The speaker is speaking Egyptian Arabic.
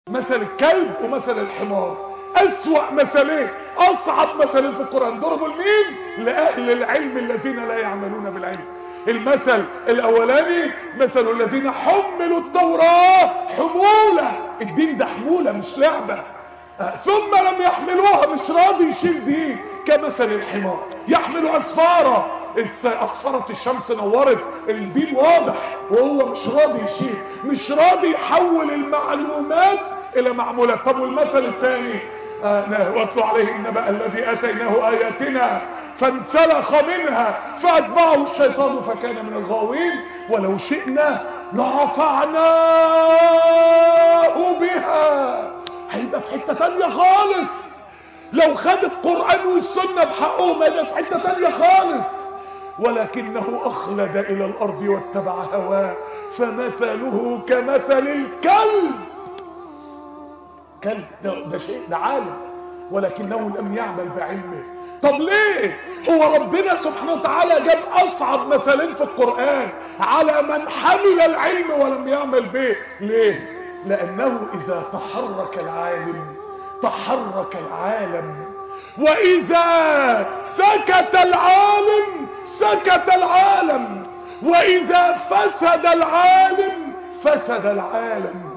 مثل الكلب ومثل الحمار اسوأ مثلين اصعب مثلين في القرآن ضربوا لمين لاهل العلم الذين لا يعملون بالعلم المثل الاولاني مثل الذين حملوا التوراة حمولة الدين ده حمولة مش لعبة ثم لم يحملوها مش راضي يشيل دين كمثل الحمار يحمل اسفارة اصفرت الشمس نورت الدين واضح وهو مش راضي يشيل مش راضي يحول المعلومات الى معمولات طب والمثل الثاني آه واتلو عليه النبأ الذي اتيناه اياتنا فانسلخ منها فاتبعه الشيطان فكان من الغاوين ولو شئنا لرفعناه بها هيبقى في حته ثانيه خالص لو خد القران والسنه بحقهم هيبقى في حته ثانيه خالص ولكنه اخلد الى الارض واتبع هواه فمثله كمثل الكلب كلب ده, ده شيء ده عالم ولكنه لم يعمل بعلمه طب ليه هو ربنا سبحانه وتعالى جاب اصعب مثالين في القرآن على من حمل العلم ولم يعمل به ليه لانه اذا تحرك العالم تحرك العالم واذا سكت العالم سكت العالم واذا فسد العالم فسد العالم